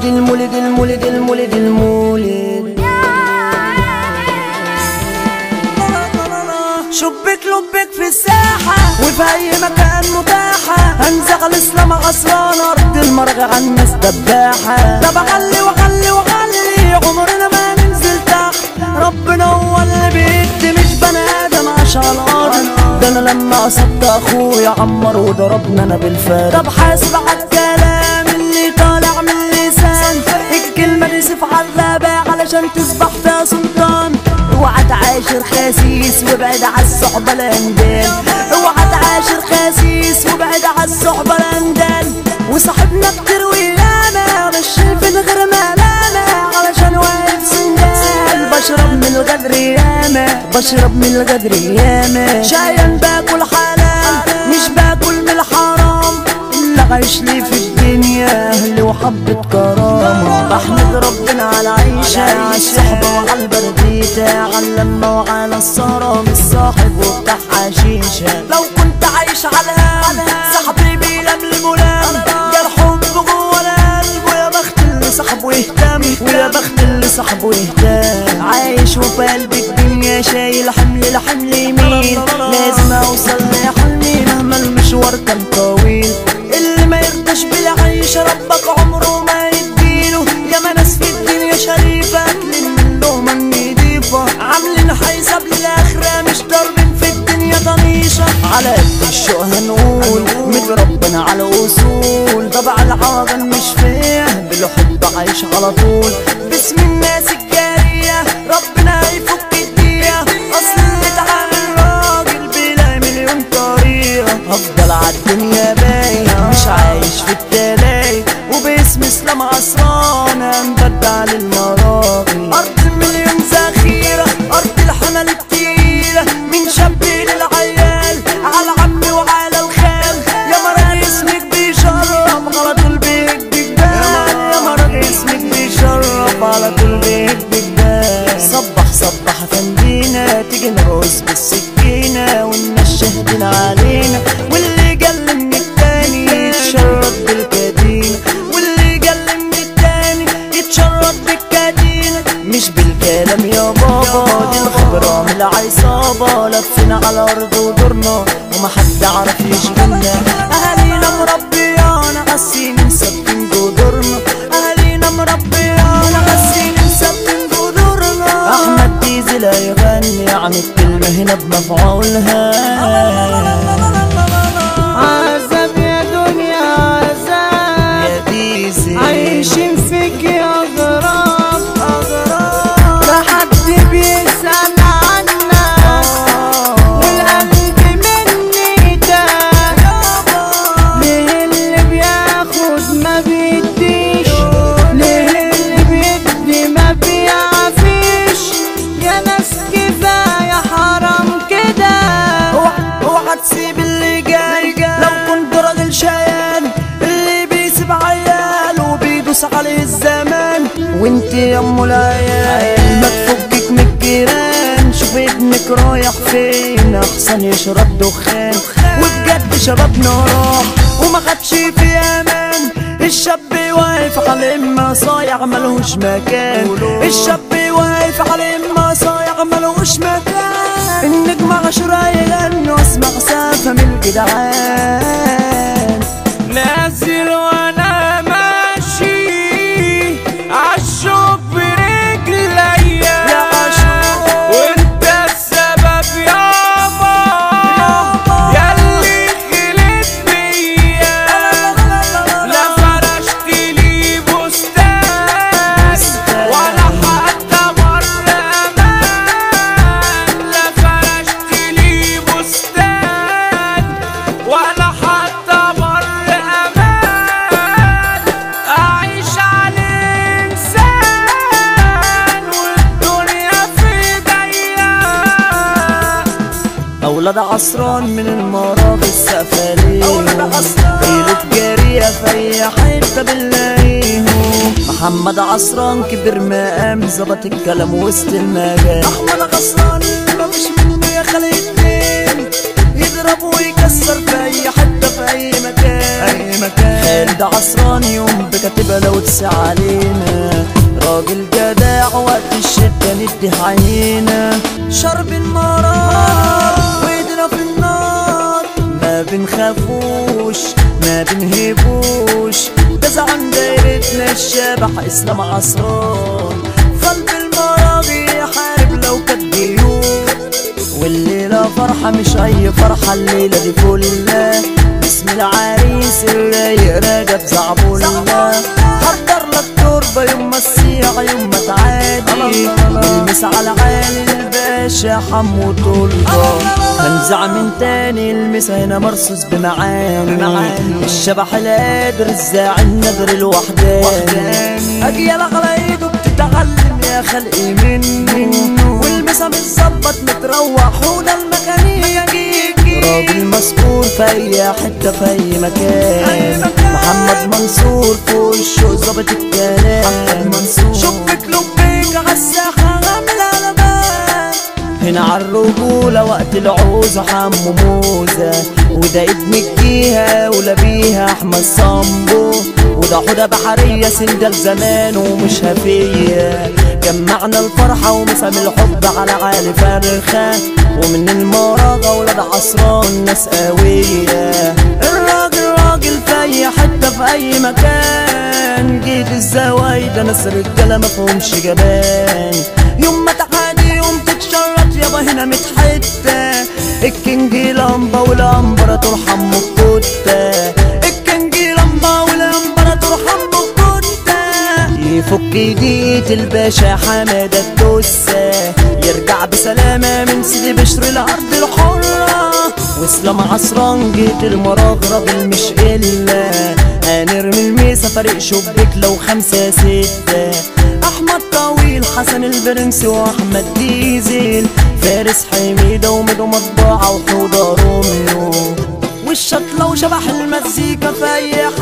المولد المولد المولد المولد شبك لبك في الساحة وفي أي مكان متاحة هنزغ الإسلام غصران أرض المرغى عن الناس دباحة طب أغلي وأغلي وأغلي عمرنا ما ننزل تحت ربنا هو اللي بيدي مش بني آدم عشان الأرض ده أنا لما قصدت أخويا عمر وضربنا أنا بالفارق طب حاسب على الكلام اللي طالع من اللسان الكلمة دي سيف عذابة علشان تصبح فيها سلطان اوعى تعاشر خسيس وابعد على الصحبة الاندال اوعى تعاشر خسيس وابعد على الصحبة الاندال وصاحبنا كتير ويانا مش شايفين غير ملامة علشان واقف سندال بشرب من الغدر ياما بشرب من الغدر ياما شايان باكل حلال مش باكل من الحرام اللي عايش لي في الدنيا اهلي وحبة كرامة بحمد ربنا على العيشة على الصحبة وعلى البرديتة على اللمة وعلى الصرام الصاحب وبتاع حشيشة لو كنت عايش على صاحبي بيلملم ولام يا الحب جوه القلب ويا بخت اللي صاحبه يهتم ويا بخت اللي صاحبه يهتم عايش وفي قلب الدنيا شايل حمل لحمل يمين لازم اوصل لحلمي مهما المشوار كان طويل اللي ما يرضاش بالعيش ربك عمره ما يديله يا ما ناس في الدنيا شريفة أكلين من لقمة نضيفة عاملين حساب للآخرة مش ضاربين في الدنيا طنيشة على قد الشوق هنقول متربنا على أصول طبع العاقل مش فيه بالحب عايش على طول باسم الناس الجارية ربنا يفك الدنيا أصل اللي تعامل راجل بلا مليون طريقة هفضل عالدنيا بايع مش عايش في التلاقي وباسم اسلام عصران هنبدع للمراقي أرض المليون ذخيرة أرض الحمل التقيلة من شاب للعيال على عمي وعلى الخال يا مرة اسمك بيشرف على طول بيهد جبال يا مرة اسمك بيشرف على طول بيهد جبال صبح صبح فندينا تيجي نرقص بالسكينة والناس شاهدين علينا واللي قل من التاني يتشرب بالكدينة واللي قل من التاني يتشرب بالكدينة مش بالكلام يا بابا دي الخبرة من العصابة لفينا على الأرض ودورنا وما حد عرف يشغلنا أهالينا مربيانا غسين مثبتين جذورنا أهالينا مربيانا غسين مثبتين جذورنا أحمد ديزل هيغني عن الكلمة هنا بمفعولها عذاب يا دنيا عذاب يا ديزل عايشين فيك يا غرام لا حد بيسأل عنك والقلب مني ده ليه اللي بياخد ما بيديش ليه اللي بيدي ما بيعفيش يا ناس كفاية حرام كده اوعى اوعى تسيب اللي جاي لو كنت راجل شيان اللي بيسيب عيال وبيدوس عليه الزمان وانت يا ام العيال ما تفكك من الجيران شوف ابنك رايح فين احسن يشرب دخان وبجد شبابنا راح وما خدش في امان الشاب واقف على اما صايع ملوش مكان الشاب واقف على اما صايع ملوش مكان النجم عشرة يغنوا اسمع سافة من الجدعان نازل وانا ماشي عالشوق برجليا يا عاشق. وانت السبب يابا ياللي خلت بيا لا فرشت لي بستان ولا حتى مرة امان لا فرشت لي بستان ولا حتى مرة امان اعيش على انسان والدنيا في ايديا أولاد عصران من المراغ السفلين أولاد عصران. ليلة جارية في أي حتة بنلاقيهم محمد عصران كبر مقام ظبط الكلام وسط المجال أحمد عصران ما مش منه يا خلق الدين يضرب ويكسر في أي حتة في أي مكان أي مكان خالد عصران يوم بكاتبة لو تسع علينا راجل جدع وقت الشدة ندي عينينا شرب المرار وايدنا في النار ما بنخافوش ما بنهيبوش ده زعم دايرتنا الشبح اسلام عصران قلب المراغي يحارب لو كانت جيوب والليلة فرحة مش أي فرحة الليلة دي فلة باسم العريس الرايق راجب زعبولة حضر لك تربة يوم ما السيع يوم ما تعادي والمس على عالي الباشا حمو طلبة هنزع من تاني المس هنا مرصوص بمعاني الشبح القادر الزاعي النذر الوحداني أجيال على ايده بتتعلم يا خلقي منه والمسا متظبط متروح وده المكانية راجل مسؤول في اي حتة في اي مكان محمد منصور فوق الشوق ظابط الكلام محمد منصور شبك لبيك عالساحة عامل علامات هنا عالرجولة وقت العوزة حمو موزة وده ابن الجيهة ولبيها احمد صامبو وده حودة بحرية سندل زمان ومش هفية جمعنا الفرحة ومسام الحب على عالي فرخة ومن المراغة ولاد عصران ناس قوية الراجل راجل في أي حتة في أي مكان جيت الزوايدة ناس رجالة مفهومش جبان يوم ما تعادي يوم تتشرط يابا هنا متحتة الكينج لمبة والامبراطور حمو الكتة الكينج لمبة والامبراطور حمو الكتة يفك ايديت الباشا حمادة الدسة يرجع بسلامة من سيدي بشر الأرض الحرة واسلام عصران جيت المراغ راجل مش إلا هنرمي الميسة فريق شبك لو خمسة ستة أحمد طويل حسن البرنس وأحمد ديزل فارس حميدة وميدو مطبعة وحوضة روميو والشطلة وشبح المزيكا في أي